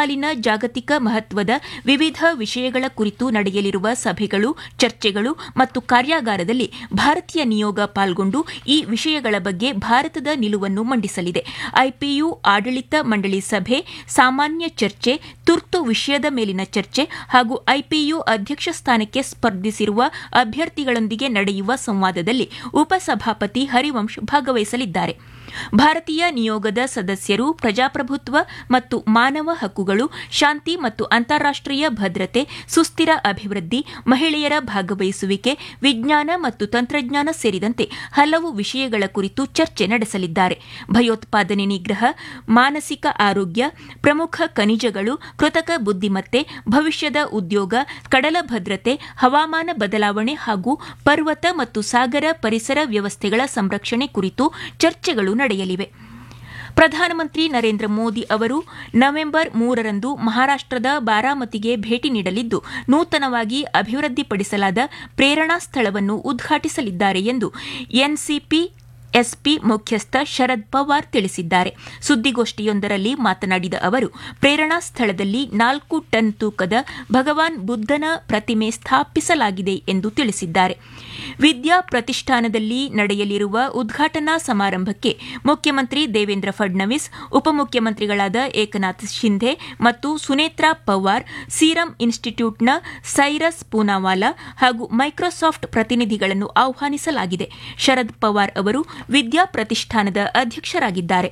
ಸಮಕಾಲೀನ ಜಾಗತಿಕ ಮಹತ್ವದ ವಿವಿಧ ವಿಷಯಗಳ ಕುರಿತು ನಡೆಯಲಿರುವ ಸಭೆಗಳು ಚರ್ಚೆಗಳು ಮತ್ತು ಕಾರ್ಯಾಗಾರದಲ್ಲಿ ಭಾರತೀಯ ನಿಯೋಗ ಪಾಲ್ಗೊಂಡು ಈ ವಿಷಯಗಳ ಬಗ್ಗೆ ಭಾರತದ ನಿಲುವನ್ನು ಮಂಡಿಸಲಿದೆ ಐಪಿಯು ಆಡಳಿತ ಮಂಡಳಿ ಸಭೆ ಸಾಮಾನ್ಯ ಚರ್ಚೆ ತುರ್ತು ವಿಷಯದ ಮೇಲಿನ ಚರ್ಚೆ ಹಾಗೂ ಐಪಿಯು ಅಧ್ಯಕ್ಷ ಸ್ಥಾನಕ್ಕೆ ಸ್ಪರ್ಧಿಸಿರುವ ಅಭ್ಯರ್ಥಿಗಳೊಂದಿಗೆ ನಡೆಯುವ ಸಂವಾದದಲ್ಲಿ ಉಪಸಭಾಪತಿ ಹರಿವಂಶ್ ಭಾಗವಹಿಸಲಿದ್ದಾರೆ ಭಾರತೀಯ ನಿಯೋಗದ ಸದಸ್ಯರು ಪ್ರಜಾಪ್ರಭುತ್ವ ಮತ್ತು ಮಾನವ ಹಕ್ಕುಗಳು ಶಾಂತಿ ಮತ್ತು ಅಂತಾರಾಷ್ಟೀಯ ಭದ್ರತೆ ಸುಸ್ಥಿರ ಅಭಿವೃದ್ಧಿ ಮಹಿಳೆಯರ ಭಾಗವಹಿಸುವಿಕೆ ವಿಜ್ಞಾನ ಮತ್ತು ತಂತ್ರಜ್ಞಾನ ಸೇರಿದಂತೆ ಹಲವು ವಿಷಯಗಳ ಕುರಿತು ಚರ್ಚೆ ನಡೆಸಲಿದ್ದಾರೆ ಭಯೋತ್ಪಾದನೆ ನಿಗ್ರಹ ಮಾನಸಿಕ ಆರೋಗ್ಯ ಪ್ರಮುಖ ಖನಿಜಗಳು ಕೃತಕ ಬುದ್ದಿಮತ್ತೆ ಭವಿಷ್ಯದ ಉದ್ಯೋಗ ಕಡಲ ಭದ್ರತೆ ಹವಾಮಾನ ಬದಲಾವಣೆ ಹಾಗೂ ಪರ್ವತ ಮತ್ತು ಸಾಗರ ಪರಿಸರ ವ್ಯವಸ್ಥೆಗಳ ಸಂರಕ್ಷಣೆ ಕುರಿತು ಚರ್ಚೆಗಳು ನಡೆಯಲಿವೆ ಪ್ರಧಾನಮಂತ್ರಿ ನರೇಂದ್ರ ಮೋದಿ ಅವರು ನವೆಂಬರ್ ಮೂರರಂದು ಮಹಾರಾಷ್ಟದ ಬಾರಾಮತಿಗೆ ಭೇಟಿ ನೀಡಲಿದ್ದು ನೂತನವಾಗಿ ಅಭಿವೃದ್ಧಿಪಡಿಸಲಾದ ಪ್ರೇರಣಾ ಸ್ಥಳವನ್ನು ಉದ್ಘಾಟಿಸಲಿದ್ದಾರೆ ಎಂದು ಎನ್ಸಿಪಿ ಎಸ್ಪಿ ಮುಖ್ಯಸ್ಥ ಶರದ್ ಪವಾರ್ ತಿಳಿಸಿದ್ದಾರೆ ಸುದ್ದಿಗೋಷ್ಠಿಯೊಂದರಲ್ಲಿ ಮಾತನಾಡಿದ ಅವರು ಪ್ರೇರಣಾ ಸ್ಥಳದಲ್ಲಿ ನಾಲ್ಕು ಟನ್ ತೂಕದ ಭಗವಾನ್ ಬುದ್ದನ ಪ್ರತಿಮೆ ಸ್ಥಾಪಿಸಲಾಗಿದೆ ಎಂದು ತಿಳಿಸಿದ್ದಾರೆ ವಿದ್ಯಾ ಪ್ರತಿಷ್ಠಾನದಲ್ಲಿ ನಡೆಯಲಿರುವ ಉದ್ಘಾಟನಾ ಸಮಾರಂಭಕ್ಕೆ ಮುಖ್ಯಮಂತ್ರಿ ದೇವೇಂದ್ರ ಫಡ್ನವೀಸ್ ಉಪಮುಖ್ಯಮಂತ್ರಿಗಳಾದ ಏಕನಾಥ್ ಶಿಂಧೆ ಮತ್ತು ಸುನೇತ್ರಾ ಪವಾರ್ ಸೀರಂ ಇನ್ಸ್ಟಿಟ್ಯೂಟ್ನ ಸೈರಸ್ ಪೂನಾವಾಲಾ ಹಾಗೂ ಮೈಕ್ರೋಸಾಫ್ಟ್ ಪ್ರತಿನಿಧಿಗಳನ್ನು ಆಹ್ವಾನಿಸಲಾಗಿದೆ ಶರದ್ ಪವಾರ್ ಅವರು ವಿದ್ಯಾ ಪ್ರತಿಷ್ಠಾನದ ಅಧ್ಯಕ್ಷರಾಗಿದ್ದಾರೆ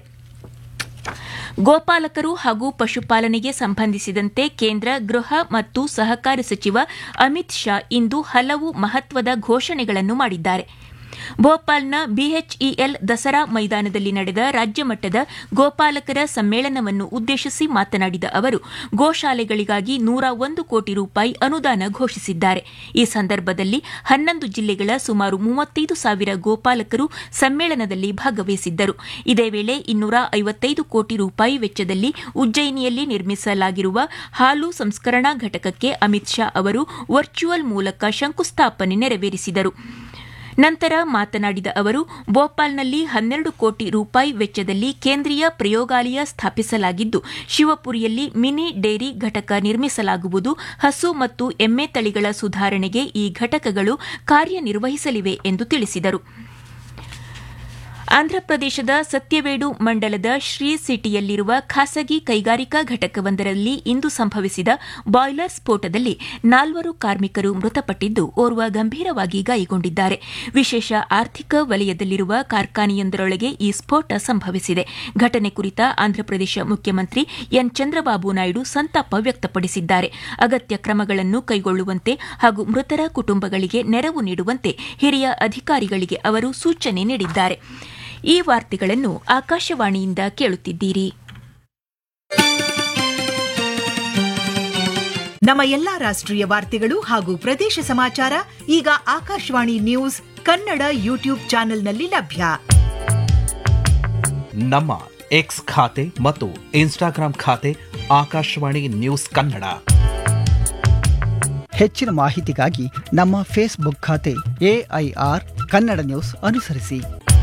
ಗೋಪಾಲಕರು ಹಾಗೂ ಪಶುಪಾಲನೆಗೆ ಸಂಬಂಧಿಸಿದಂತೆ ಕೇಂದ್ರ ಗೃಹ ಮತ್ತು ಸಹಕಾರ ಸಚಿವ ಅಮಿತ್ ಶಾ ಇಂದು ಹಲವು ಮಹತ್ವದ ಘೋಷಣೆಗಳನ್ನು ಮಾಡಿದ್ದಾರೆ ಭೋಪಾಲ್ನ ಬಿಎಚ್ಇಎಲ್ ದಸರಾ ಮೈದಾನದಲ್ಲಿ ನಡೆದ ರಾಜ್ಯಮಟ್ಟದ ಗೋಪಾಲಕರ ಸಮ್ಮೇಳನವನ್ನು ಉದ್ದೇಶಿಸಿ ಮಾತನಾಡಿದ ಅವರು ಗೋಶಾಲೆಗಳಿಗಾಗಿ ನೂರ ಒಂದು ಕೋಟಿ ರೂಪಾಯಿ ಅನುದಾನ ಘೋಷಿಸಿದ್ದಾರೆ ಈ ಸಂದರ್ಭದಲ್ಲಿ ಹನ್ನೊಂದು ಜಿಲ್ಲೆಗಳ ಸುಮಾರು ಮೂವತ್ತೈದು ಸಾವಿರ ಗೋಪಾಲಕರು ಸಮ್ಮೇಳನದಲ್ಲಿ ಭಾಗವಹಿಸಿದ್ದರು ಇದೇ ವೇಳೆ ಇನ್ನೂರ ಐವತ್ತೈದು ಕೋಟಿ ರೂಪಾಯಿ ವೆಚ್ಚದಲ್ಲಿ ಉಜ್ಜಯಿನಿಯಲ್ಲಿ ನಿರ್ಮಿಸಲಾಗಿರುವ ಹಾಲು ಸಂಸ್ಕರಣಾ ಘಟಕಕ್ಕೆ ಅಮಿತ್ ಶಾ ಅವರು ವರ್ಚುವಲ್ ಮೂಲಕ ಶಂಕುಸ್ಥಾಪನೆ ನೆರವೇರಿಸಿದರು ನಂತರ ಮಾತನಾಡಿದ ಅವರು ಭೋಪಾಲ್ನಲ್ಲಿ ಹನ್ನೆರಡು ಕೋಟಿ ರೂಪಾಯಿ ವೆಚ್ಚದಲ್ಲಿ ಕೇಂದ್ರೀಯ ಪ್ರಯೋಗಾಲಯ ಸ್ಥಾಪಿಸಲಾಗಿದ್ದು ಶಿವಪುರಿಯಲ್ಲಿ ಮಿನಿ ಡೇರಿ ಘಟಕ ನಿರ್ಮಿಸಲಾಗುವುದು ಹಸು ಮತ್ತು ಎಮ್ಮೆ ತಳಿಗಳ ಸುಧಾರಣೆಗೆ ಈ ಘಟಕಗಳು ಕಾರ್ಯನಿರ್ವಹಿಸಲಿವೆ ಎಂದು ತಿಳಿಸಿದರು ಆಂಧ್ರಪ್ರದೇಶದ ಸತ್ಯವೇಡು ಮಂಡಲದ ಶ್ರೀ ಸಿಟಿಯಲ್ಲಿರುವ ಖಾಸಗಿ ಕೈಗಾರಿಕಾ ಘಟಕವೊಂದರಲ್ಲಿ ಇಂದು ಸಂಭವಿಸಿದ ಬಾಯ್ಲರ್ ಸ್ಫೋಟದಲ್ಲಿ ನಾಲ್ವರು ಕಾರ್ಮಿಕರು ಮೃತಪಟ್ಟಿದ್ದು ಓರ್ವ ಗಂಭೀರವಾಗಿ ಗಾಯಗೊಂಡಿದ್ದಾರೆ ವಿಶೇಷ ಆರ್ಥಿಕ ವಲಯದಲ್ಲಿರುವ ಕಾರ್ಖಾನೆಯೊಂದರೊಳಗೆ ಈ ಸ್ಫೋಟ ಸಂಭವಿಸಿದೆ ಘಟನೆ ಕುರಿತ ಆಂಧ್ರಪ್ರದೇಶ ಮುಖ್ಯಮಂತ್ರಿ ಎನ್ ಚಂದ್ರಬಾಬು ನಾಯ್ಡು ಸಂತಾಪ ವ್ಯಕ್ತಪಡಿಸಿದ್ದಾರೆ ಅಗತ್ಯ ಕ್ರಮಗಳನ್ನು ಕೈಗೊಳ್ಳುವಂತೆ ಹಾಗೂ ಮೃತರ ಕುಟುಂಬಗಳಿಗೆ ನೆರವು ನೀಡುವಂತೆ ಹಿರಿಯ ಅಧಿಕಾರಿಗಳಿಗೆ ಅವರು ಸೂಚನೆ ನೀಡಿದ್ದಾರೆ ಈ ವಾರ್ತೆಗಳನ್ನು ಆಕಾಶವಾಣಿಯಿಂದ ಕೇಳುತ್ತಿದ್ದೀರಿ ನಮ್ಮ ಎಲ್ಲಾ ರಾಷ್ಟ್ರೀಯ ವಾರ್ತೆಗಳು ಹಾಗೂ ಪ್ರದೇಶ ಸಮಾಚಾರ ಈಗ ಆಕಾಶವಾಣಿ ನ್ಯೂಸ್ ಕನ್ನಡ ಯೂಟ್ಯೂಬ್ ಚಾನೆಲ್ನಲ್ಲಿ ಲಭ್ಯ ನಮ್ಮ ಎಕ್ಸ್ ಖಾತೆ ಮತ್ತು ಇನ್ಸ್ಟಾಗ್ರಾಂ ಖಾತೆ ಆಕಾಶವಾಣಿ ನ್ಯೂಸ್ ಕನ್ನಡ ಹೆಚ್ಚಿನ ಮಾಹಿತಿಗಾಗಿ ನಮ್ಮ ಫೇಸ್ಬುಕ್ ಖಾತೆ ಎಐಆರ್ ಕನ್ನಡ ನ್ಯೂಸ್ ಅನುಸರಿಸಿ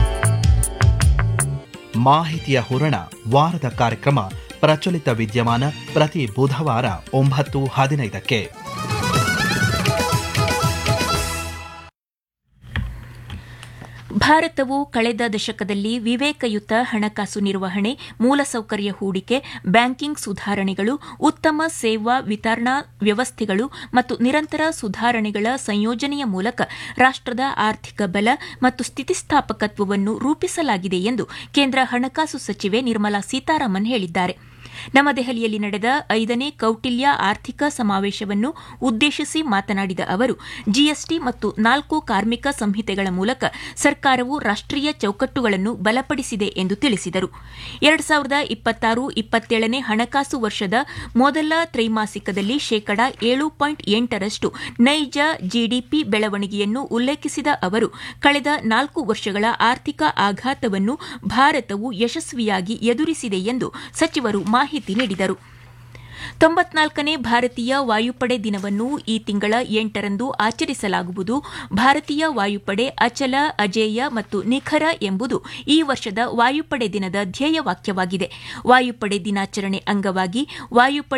ಮಾಹಿತಿಯ ಹೂರಣ ವಾರದ ಕಾರ್ಯಕ್ರಮ ಪ್ರಚಲಿತ ವಿದ್ಯಮಾನ ಪ್ರತಿ ಬುಧವಾರ ಒಂಬತ್ತು ಹದಿನೈದಕ್ಕೆ ಭಾರತವು ಕಳೆದ ದಶಕದಲ್ಲಿ ವಿವೇಕಯುತ ಹಣಕಾಸು ನಿರ್ವಹಣೆ ಮೂಲಸೌಕರ್ಯ ಹೂಡಿಕೆ ಬ್ಯಾಂಕಿಂಗ್ ಸುಧಾರಣೆಗಳು ಉತ್ತಮ ಸೇವಾ ವಿತರಣಾ ವ್ಯವಸ್ಥೆಗಳು ಮತ್ತು ನಿರಂತರ ಸುಧಾರಣೆಗಳ ಸಂಯೋಜನೆಯ ಮೂಲಕ ರಾಷ್ಟದ ಆರ್ಥಿಕ ಬಲ ಮತ್ತು ಸ್ಥಿತಿಸ್ಥಾಪಕತ್ವವನ್ನು ರೂಪಿಸಲಾಗಿದೆ ಎಂದು ಕೇಂದ್ರ ಹಣಕಾಸು ಸಚಿವೆ ನಿರ್ಮಲಾ ಸೀತಾರಾಮನ್ ಹೇಳಿದ್ದಾರೆ ನವದೆಹಲಿಯಲ್ಲಿ ನಡೆದ ಐದನೇ ಕೌಟಿಲ್ಯ ಆರ್ಥಿಕ ಸಮಾವೇಶವನ್ನು ಉದ್ದೇಶಿಸಿ ಮಾತನಾಡಿದ ಅವರು ಜಿಎಸ್ಟಿ ಮತ್ತು ನಾಲ್ಕು ಕಾರ್ಮಿಕ ಸಂಹಿತೆಗಳ ಮೂಲಕ ಸರ್ಕಾರವು ರಾಷ್ಟೀಯ ಚೌಕಟ್ಟುಗಳನ್ನು ಬಲಪಡಿಸಿದೆ ಎಂದು ತಿಳಿಸಿದರು ಎರಡು ಸಾವಿರದ ಇಪ್ಪತ್ತಾರು ಇಪ್ಪತ್ತೇಳನೇ ಹಣಕಾಸು ವರ್ಷದ ಮೊದಲ ತ್ರೈಮಾಸಿಕದಲ್ಲಿ ಶೇಕಡಾ ಏಳು ಪಾಯಿಂಟ್ ಎಂಟರಷ್ಟು ನೈಜ ಜಿಡಿಪಿ ಬೆಳವಣಿಗೆಯನ್ನು ಉಲ್ಲೇಖಿಸಿದ ಅವರು ಕಳೆದ ನಾಲ್ಕು ವರ್ಷಗಳ ಆರ್ಥಿಕ ಆಘಾತವನ್ನು ಭಾರತವು ಯಶಸ್ವಿಯಾಗಿ ಎದುರಿಸಿದೆ ಎಂದು ಸಚಿವರು ಮಾಹಿತಿ ನೀಡಿದರು ತೊಂಬತ್ನಾಲ್ಕನೇ ಭಾರತೀಯ ವಾಯುಪಡೆ ದಿನವನ್ನು ಈ ತಿಂಗಳ ಎಂಟರಂದು ಆಚರಿಸಲಾಗುವುದು ಭಾರತೀಯ ವಾಯುಪಡೆ ಅಚಲ ಅಜೇಯ ಮತ್ತು ನಿಖರ ಎಂಬುದು ಈ ವರ್ಷದ ವಾಯುಪಡೆ ದಿನದ ಧ್ಯೇಯವಾಕ್ಯವಾಗಿದೆ ವಾಯುಪಡೆ ದಿನಾಚರಣೆ ಅಂಗವಾಗಿ ವಾಯುಪಡೆ